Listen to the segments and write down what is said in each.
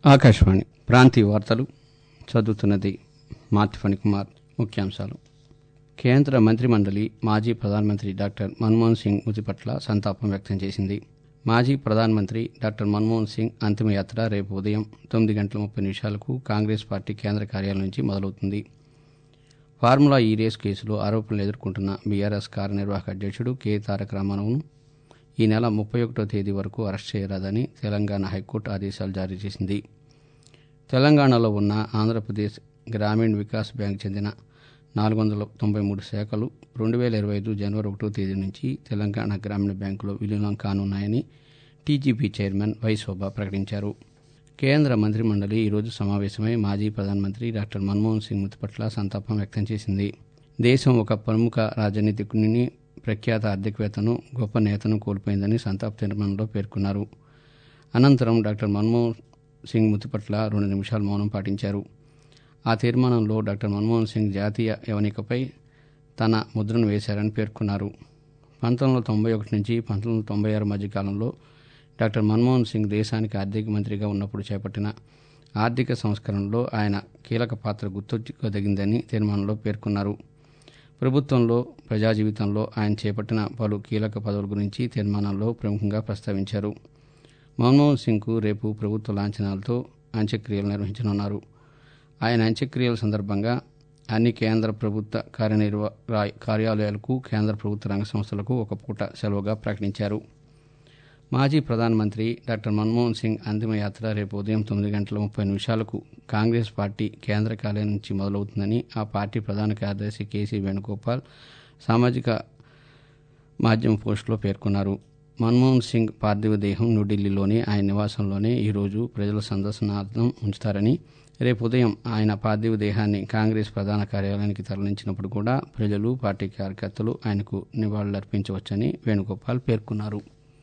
ఆకాశవాణి ప్రాంతీయ వార్తలు చదువుతున్నది మార్తిఫణి కుమార్ ముఖ్యాంశాలు కేంద్ర మంత్రిమండలి మాజీ ప్రధానమంత్రి డాక్టర్ మన్మోహన్ సింగ్ మృతి పట్ల సంతాపం వ్యక్తం చేసింది మాజీ ప్రధానమంత్రి డాక్టర్ మన్మోహన్ సింగ్ అంతిమయాత్ర రేపు ఉదయం తొమ్మిది గంటల ముప్పై నిమిషాలకు కాంగ్రెస్ పార్టీ కేంద్ర కార్యాలయం నుంచి మొదలవుతుంది ఫార్ములా ఈ రేస్ కేసులో ఆరోపణలు ఎదుర్కొంటున్న బీఆర్ఎస్ కార్యనిర్వాహక అధ్యక్షుడు కె తారక రామారావును ఈ నెల ముప్పై ఒకటో తేదీ వరకు అరెస్ట్ చేయరాదని తెలంగాణ హైకోర్టు ఆదేశాలు జారీ చేసింది తెలంగాణలో ఉన్న ఆంధ్రప్రదేశ్ గ్రామీణ వికాస్ బ్యాంక్ చెందిన నాలుగు వందల తొంభై మూడు శాఖలు రెండు వేల ఇరవై ఐదు జనవరి ఒకటో తేదీ నుంచి తెలంగాణ గ్రామీణ బ్యాంకులో విలీనం కానున్నాయని టీజీపీ చైర్మన్ వై శోభ ప్రకటించారు కేంద్ర మంత్రిమండలి ఈరోజు సమావేశమై మాజీ ప్రధానమంత్రి డాక్టర్ మన్మోహన్ సింగ్ మృతి పట్ల సంతాపం వ్యక్తం చేసింది దేశం ఒక ప్రముఖ రాజనీతికుని ప్రఖ్యాత ఆర్థికవేత్తను గొప్ప నేతను కోల్పోయిందని సంతాప తీర్మానంలో పేర్కొన్నారు అనంతరం డాక్టర్ మన్మోహన్ సింగ్ మృతి పట్ల రెండు నిమిషాలు మౌనం పాటించారు ఆ తీర్మానంలో డాక్టర్ మన్మోహన్ సింగ్ జాతీయ యవనికపై తన ముద్రను వేశారని పేర్కొన్నారు పంతొమ్మిది వందల తొంభై ఒకటి నుంచి పంతొమ్మిది వందల తొంభై ఆరు మధ్య కాలంలో డాక్టర్ మన్మోహన్ సింగ్ దేశానికి ఆర్థిక మంత్రిగా ఉన్నప్పుడు చేపట్టిన ఆర్థిక సంస్కరణలో ఆయన కీలక పాత్ర గుర్తుంచుకోదగిందని తీర్మానంలో పేర్కొన్నారు ప్రభుత్వంలో ప్రజా జీవితంలో ఆయన చేపట్టిన పలు కీలక పదవుల గురించి తీర్మానంలో ప్రముఖంగా ప్రస్తావించారు మన్మోహన్ సింగ్కు రేపు ప్రభుత్వ లాంఛనాలతో అంత్యక్రియలు నిర్వహించనున్నారు ఆయన అంత్యక్రియల సందర్భంగా అన్ని కేంద్ర ప్రభుత్వ కార్యనిర్వ కార్యాలయాలకు కేంద్ర ప్రభుత్వ రంగ సంస్థలకు ఒక పూట సెలవుగా ప్రకటించారు మాజీ ప్రధానమంత్రి డాక్టర్ మన్మోహన్ సింగ్ అంతిమయాత్ర రేపు ఉదయం తొమ్మిది గంటల ముప్పై నిమిషాలకు కాంగ్రెస్ పార్టీ కేంద్ర కార్యాలయం నుంచి మొదలవుతుందని ఆ పార్టీ ప్రధాన కార్యదర్శి కేసీ వేణుగోపాల్ సామాజిక మాధ్యమ పోస్టులో పేర్కొన్నారు మన్మోహన్ సింగ్ పార్థివ దేహం న్యూఢిల్లీలోని ఆయన నివాసంలోనే ఈరోజు ప్రజల సందర్శనార్థం ఉంచుతారని రేపు ఉదయం ఆయన పార్థివ దేహాన్ని కాంగ్రెస్ ప్రధాన కార్యాలయానికి తరలించినప్పుడు కూడా ప్రజలు పార్టీ కార్యకర్తలు ఆయనకు నివాళులర్పించవచ్చని వేణుగోపాల్ పేర్కొన్నారు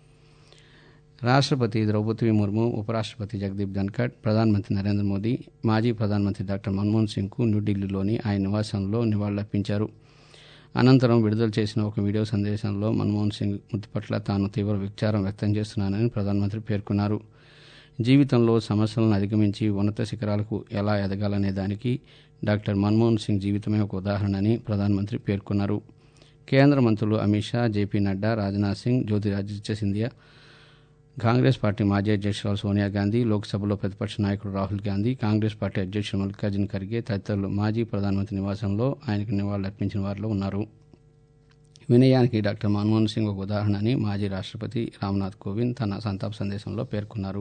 రాష్ట్రపతి ద్రౌపది ముర్ము ఉపరాష్ట్రపతి జగదీప్ ధన్కడ్ ప్రధానమంత్రి నరేంద్ర మోదీ మాజీ ప్రధానమంత్రి డాక్టర్ మన్మోహన్ సింగ్కు న్యూఢిల్లీలోని ఆయన నివాసంలో నివాళులర్పించారు అనంతరం విడుదల చేసిన ఒక వీడియో సందేశంలో మన్మోహన్ సింగ్ మృతి పట్ల తాను తీవ్ర విచారం వ్యక్తం చేస్తున్నానని ప్రధానమంత్రి పేర్కొన్నారు జీవితంలో సమస్యలను అధిగమించి ఉన్నత శిఖరాలకు ఎలా ఎదగాలనే దానికి డాక్టర్ మన్మోహన్ సింగ్ జీవితమే ఒక ఉదాహరణని ప్రధానమంత్రి పేర్కొన్నారు కేంద్ర మంత్రులు అమిత్ షా జేపీ నడ్డా రాజ్నాథ్ సింగ్ జ్యోతిరాదిత్య సింధియా కాంగ్రెస్ పార్టీ మాజీ అధ్యక్షురాలు సోనియా గాంధీ లోక్సభలో ప్రతిపక్ష నాయకుడు రాహుల్ గాంధీ కాంగ్రెస్ పార్టీ అధ్యక్షుడు మల్లికార్జున ఖర్గే తదితరులు మాజీ ప్రధానమంత్రి నివాసంలో ఆయనకు నివాళులర్పించిన వారిలో ఉన్నారు వినయానికి డాక్టర్ మన్మోహన్ సింగ్ ఒక ఉదాహరణ అని మాజీ రాష్ట్రపతి రామ్నాథ్ కోవింద్ తన సంతాప సందేశంలో పేర్కొన్నారు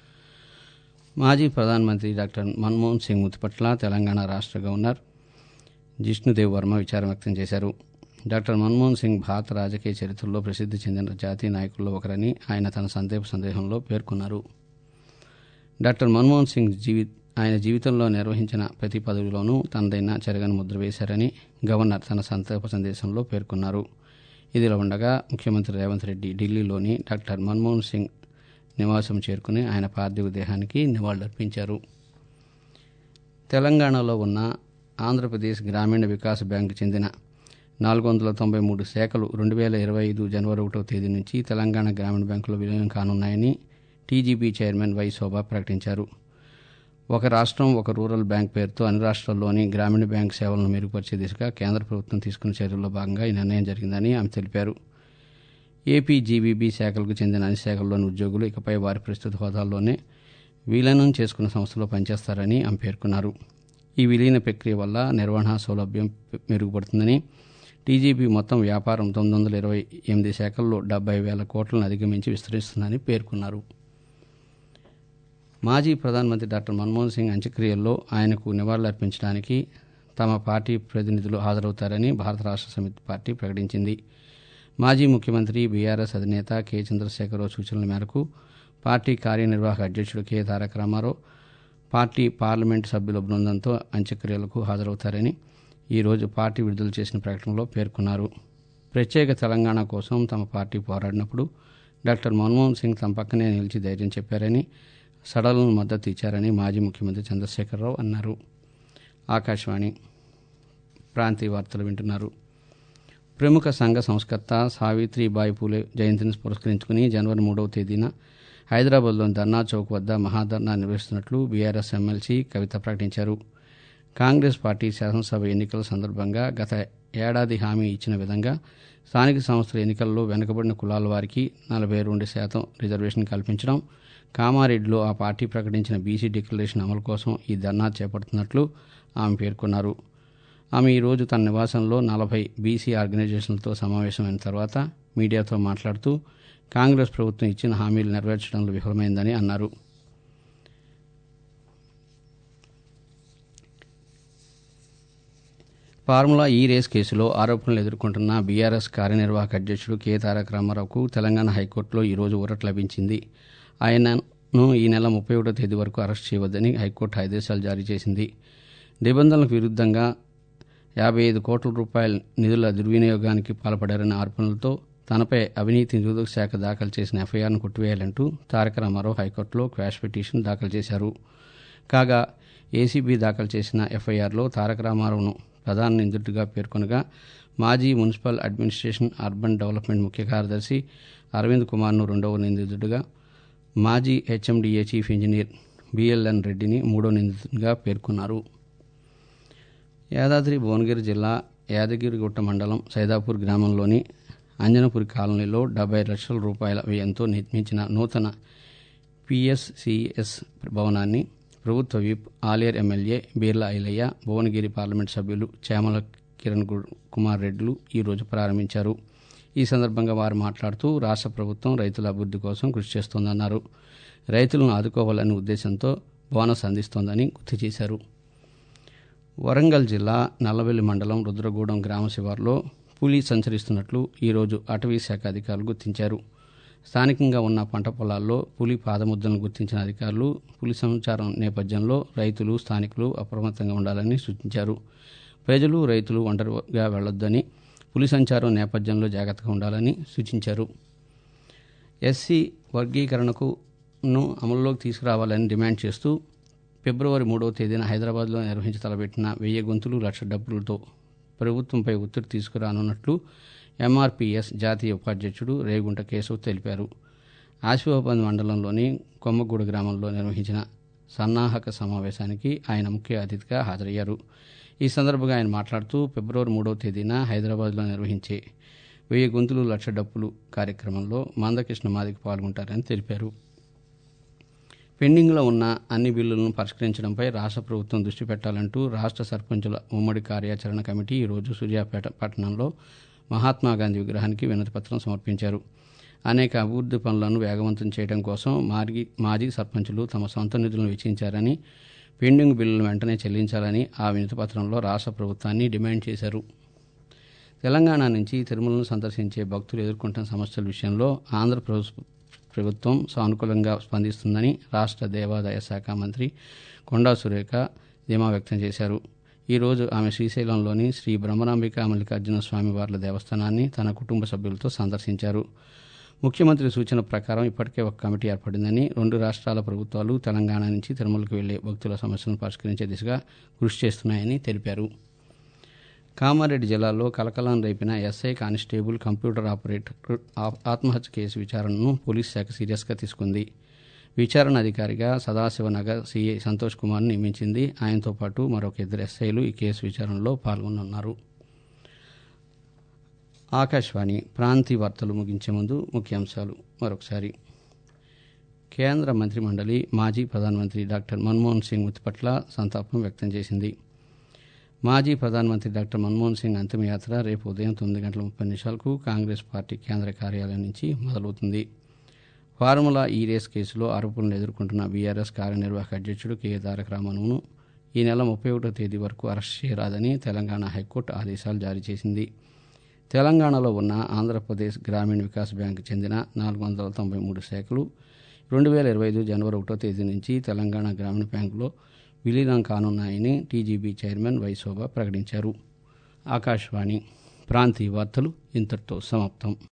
మాజీ ప్రధానమంత్రి డాక్టర్ మన్మోహన్ సింగ్ మృతి పట్ల తెలంగాణ రాష్ట్ర గవర్నర్ జిష్ణుదేవ్ వర్మ విచారం వ్యక్తం చేశారు డాక్టర్ మన్మోహన్ సింగ్ భారత రాజకీయ చరిత్రలో ప్రసిద్ధి చెందిన జాతీయ నాయకుల్లో ఒకరని ఆయన తన సందేహ సందేహంలో పేర్కొన్నారు డాక్టర్ మన్మోహన్ సింగ్ జీవి ఆయన జీవితంలో నిర్వహించిన ప్రతి పదవిలోనూ తనదైన చెరగని ముద్ర వేశారని గవర్నర్ తన సంతాప సందేశంలో పేర్కొన్నారు ఇదిలా ఉండగా ముఖ్యమంత్రి రేవంత్ రెడ్డి ఢిల్లీలోని డాక్టర్ మన్మోహన్ సింగ్ నివాసం చేరుకుని ఆయన పార్థివ దేహానికి నివాళులర్పించారు తెలంగాణలో ఉన్న ఆంధ్రప్రదేశ్ గ్రామీణ వికాస్ బ్యాంకు చెందిన నాలుగు వందల తొంభై మూడు శాఖలు రెండు వేల ఇరవై ఐదు జనవరి ఒకటో తేదీ నుంచి తెలంగాణ గ్రామీణ బ్యాంకులో విలీనం కానున్నాయని టీజీబీ చైర్మన్ వై శోభ ప్రకటించారు ఒక రాష్ట్రం ఒక రూరల్ బ్యాంక్ పేరుతో అన్ని రాష్ట్రాల్లోని గ్రామీణ బ్యాంక్ సేవలను మెరుగుపరిచే దిశగా కేంద్ర ప్రభుత్వం తీసుకున్న చర్యల్లో భాగంగా ఈ నిర్ణయం జరిగిందని ఆమె తెలిపారు ఏపీ జీబీబీ శాఖలకు చెందిన అన్ని శాఖల్లోని ఉద్యోగులు ఇకపై వారి ప్రస్తుత హోదాల్లోనే విలీనం చేసుకున్న సంస్థలో పనిచేస్తారని ఆమె పేర్కొన్నారు ఈ విలీన ప్రక్రియ వల్ల నిర్వహణ సౌలభ్యం మెరుగుపడుతుందని టీజీపీ మొత్తం వ్యాపారం తొమ్మిది వందల ఇరవై ఎనిమిది శాఖల్లో డెబ్బై వేల కోట్లను అధిగమించి విస్తరిస్తుందని పేర్కొన్నారు మాజీ ప్రధానమంత్రి డాక్టర్ మన్మోహన్ సింగ్ అంత్యక్రియల్లో ఆయనకు నివాళులర్పించడానికి తమ పార్టీ ప్రతినిధులు హాజరవుతారని భారత రాష్ట్ర సమితి పార్టీ ప్రకటించింది మాజీ ముఖ్యమంత్రి బీఆర్ఎస్ అధినేత కె చంద్రశేఖరరావు సూచనల మేరకు పార్టీ కార్యనిర్వాహక అధ్యక్షుడు K Taraka Rama Rao party parliament సభ్యుల బృందంతో అంత్యక్రియలకు హాజరవుతారని ఈరోజు పార్టీ విడుదల చేసిన ప్రకటనలో పేర్కొన్నారు ప్రత్యేక తెలంగాణ కోసం తమ పార్టీ పోరాడినప్పుడు డాక్టర్ మన్మోహన్ సింగ్ తమ పక్కనే నిలిచి ధైర్యం చెప్పారని సడలను మద్దతు ఇచ్చారని మాజీ ముఖ్యమంత్రి చంద్రశేఖరరావు అన్నారు ఆకాశవాణి ప్రాంతీయ వార్తలు వింటున్నారు ప్రముఖ సంఘ సంస్కర్త సావిత్రిబాయి పూలే జయంతిని పురస్కరించుకుని జనవరి మూడవ తేదీన హైదరాబాద్లోని ధర్నా చౌక్ వద్ద మహాధర్నా నిర్వహిస్తున్నట్లు బీఆర్ఎస్ ఎమ్మెల్సీ కవిత ప్రకటించారు కాంగ్రెస్ పార్టీ శాసనసభ ఎన్నికల సందర్భంగా గత ఏడాది హామీ ఇచ్చిన విధంగా స్థానిక సంస్థల ఎన్నికల్లో వెనుకబడిన కులాల వారికి నలభై రెండు శాతం రిజర్వేషన్ కల్పించడం కామారెడ్డిలో ఆ పార్టీ ప్రకటించిన బీసీ డిక్లరేషన్ అమలు కోసం ఈ ధర్నా చేపడుతున్నట్లు ఆమె పేర్కొన్నారు ఆమె ఈరోజు తన నివాసంలో నలభై బీసీ ఆర్గనైజేషన్లతో సమావేశమైన తర్వాత మీడియాతో మాట్లాడుతూ కాంగ్రెస్ ప్రభుత్వం ఇచ్చిన హామీలు నెరవేర్చడంలో విఫలమైందని అన్నారు ఫార్ములా ఈ రేస్ కేసులో ఆరోపణలు ఎదుర్కొంటున్న బీఆర్ఎస్ కార్యనిర్వాహక అధ్యక్షుడు కె తారక రామారావుకు తెలంగాణ హైకోర్టులో ఈరోజు ఊరట లభించింది ఆయనను ఈ నెల ముప్పై ఒకటో తేదీ వరకు అరెస్ట్ చేయవద్దని హైకోర్టు ఆదేశాలు జారీ చేసింది నిబంధనలకు విరుద్ధంగా యాభై ఐదు కోట్ల రూపాయల నిధుల దుర్వినియోగానికి పాల్పడారనే ఆరోపణలతో తనపై అవినీతి నిరోధక శాఖ దాఖలు చేసిన ఎఫ్ఐఆర్ను కొట్టివేయాలంటూ తారక రామారావు హైకోర్టులో క్వాష్ పిటిషన్ దాఖలు చేశారు కాగా ఏసీబీ దాఖలు చేసిన ఎఫ్ఐఆర్లో తారక రామారావును ప్రధాన నిందితుడిగా పేర్కొనగా మాజీ మున్సిపల్ అడ్మినిస్ట్రేషన్ అర్బన్ డెవలప్మెంట్ ముఖ్య కార్యదర్శి అరవింద్ కుమార్ను రెండవ నిందితుడిగా మాజీ హెచ్ఎండిఏ చీఫ్ ఇంజనీర్ బిఎల్ఎన్ రెడ్డిని మూడో నిందితుడిగా పేర్కొన్నారు యాదాద్రి భువనగిరి జిల్లా యాదగిరిగుట్ట మండలం సైదాపూర్ గ్రామంలోని అంజనపురి కాలనీలో డెబ్బై లక్షల రూపాయల వ్యయంతో నిర్మించిన నూతన పిఎస్సిఎస్ భవనాన్ని ప్రభుత్వ whip Aler MLA Beerla Ailaiah Bhuvanagiri parliament సభ్యులు చేమల కిరణ్ కుమార్ రెడ్డిలు ఈరోజు ప్రారంభించారు ఈ సందర్భంగా వారు మాట్లాడుతూ రాష్ట్ర ప్రభుత్వం రైతుల అభివృద్ధి కోసం కృషి చేస్తోందన్నారు రైతులను ఆదుకోవాలనే ఉద్దేశంతో బోనస్ అందిస్తోందని గుర్తు చేశారు వరంగల్ జిల్లా నల్లవెల్లి మండలం రుద్రగూడెం గ్రామ శివార్లో పులి సంచరిస్తున్నట్లు ఈరోజు అటవీ శాఖ అధికారులు గుర్తించారు స్థానికంగా ఉన్న పంట పొలాల్లో పులి పాదముద్రలను గుర్తించిన అధికారులు పులి సంచారం నేపథ్యంలో రైతులు స్థానికులు అప్రమత్తంగా ఉండాలని సూచించారు ప్రజలు రైతులు ఒంటరిగా వెళ్లొద్దని పులి సంచారం నేపథ్యంలో జాగ్రత్తగా ఉండాలని సూచించారు ఎస్సీ వర్గీకరణకు ను అమల్లోకి తీసుకురావాలని డిమాండ్ చేస్తూ ఫిబ్రవరి మూడవ తేదీన హైదరాబాద్లో నిర్వహించి తలపెట్టిన వెయ్యి గొంతులు లక్ష డబ్బులతో ప్రభుత్వంపై ఒత్తిడి తీసుకురానున్నట్లు ఎంఆర్పీఎస్ జాతీయ ఉపాధ్యక్షుడు రేగుంట కేశవ్ తెలిపారు ఆసిఫాబాద్ మండలంలోని కొమ్మగూడ గ్రామంలో నిర్వహించిన సన్నాహక సమావేశానికి ఆయన ముఖ్య అతిథిగా హాజరయ్యారు ఈ సందర్భంగా ఆయన మాట్లాడుతూ ఫిబ్రవరి మూడవ తేదీన హైదరాబాద్లో నిర్వహించే వెయ్యి గొంతులు లక్ష డప్పులు కార్యక్రమంలో మందకృష్ణ మాదికి పాల్గొంటారని తెలిపారు పెండింగ్లో ఉన్న అన్ని బిల్లులను పరిష్కరించడంపై రాష్ట్ర ప్రభుత్వం దృష్టి పెట్టాలంటూ రాష్ట్ర సర్పంచుల ఉమ్మడి కార్యాచరణ కమిటీ ఈరోజు సూర్యాపేట పట్టణంలో మహాత్మాగాంధీ విగ్రహానికి వినతిపత్రం సమర్పించారు అనేక అభివృద్ధి పనులను వేగవంతం చేయడం కోసం మాజీ మాజీ సర్పంచులు తమ సొంత నిధులను వెచ్చించారని పెండింగ్ బిల్లులను వెంటనే చెల్లించాలని ఆ వినతిపత్రంలో రాష్ట్ర ప్రభుత్వాన్ని డిమాండ్ చేశారు తెలంగాణ నుంచి తిరుమలను సందర్శించే భక్తులు ఎదుర్కొంటున్న సమస్యల విషయంలో ఆంధ్రప్రదేశ్ ప్రభుత్వం సానుకూలంగా స్పందిస్తుందని రాష్ట్ర దేవాదాయ శాఖ మంత్రి కొండా సురేఖ ధీమా వ్యక్తం చేశారు ఈరోజు ఆమె శ్రీశైలంలోని శ్రీ బ్రహ్మరాంబిక మల్లికార్జున స్వామి వార్ల దేవస్థానాన్ని తన కుటుంబ సభ్యులతో సందర్శించారు ముఖ్యమంత్రి సూచన ప్రకారం ఇప్పటికే ఒక కమిటీ ఏర్పడిందని రెండు రాష్ట్రాల ప్రభుత్వాలు తెలంగాణ నుంచి తిరుమలకు వెళ్లే భక్తుల సమస్యలను పరిష్కరించే దిశగా కృషి చేస్తున్నాయని తెలిపారు కామారెడ్డి జిల్లాలో కలకలం రేపిన ఎస్ఐ కానిస్టేబుల్ కంప్యూటర్ ఆపరేటర్ ఆత్మహత్య కేసు విచారణను పోలీస్ శాఖ సీరియస్గా తీసుకుంది విచారణ అధికారిగా సదాశివనగర్ సీఐ సంతోష్ కుమార్ నియమించింది ఆయనతో పాటు మరొక ఇద్దరు ఎస్ఐలు ఈ కేసు విచారణలో పాల్గొనున్నారు ఆకాశవాణి ప్రాంతీయ వార్తలు ముగించే ముందు ముఖ్యాంశాలు మరొకసారి కేంద్ర మంత్రిమండలి మాజీ ప్రధానమంత్రి డాక్టర్ మన్మోహన్ సింగ్ మృతి పట్ల సంతాపం వ్యక్తం చేసింది మాజీ ప్రధానమంత్రి డాక్టర్ మన్మోహన్ సింగ్ అంతిమయాత్ర రేపు ఉదయం తొమ్మిది గంటల ముప్పై నిమిషాలకు కాంగ్రెస్ పార్టీ కేంద్ర కార్యాలయం నుంచి మొదలవుతుంది ఫార్ములా ఈ రేస్ కేసులో ఆరోపణలు ఎదుర్కొంటున్న బీఆర్ఎస్ కార్యనిర్వాహక అధ్యక్షుడు కె తారక రామన్ను ఈ నెల ముప్పై ఒకటో తేదీ వరకు అరెస్ట్ చేయరాదని తెలంగాణ హైకోర్టు ఆదేశాలు జారీ చేసింది తెలంగాణలో ఉన్న ఆంధ్రప్రదేశ్ గ్రామీణ వికాస్ బ్యాంకు చెందిన నాలుగు వందల తొంభై మూడు శాఖలు రెండు వేల ఇరవై ఐదు జనవరి ఒకటో తేదీ నుంచి తెలంగాణ గ్రామీణ బ్యాంకులో విలీనం కానున్నాయని టీజీబీ చైర్మన్ వైశోభ ప్రకటించారు ఆకాశవాణి ప్రాంతీయ వార్తలు ఇంతటితో సమాప్తం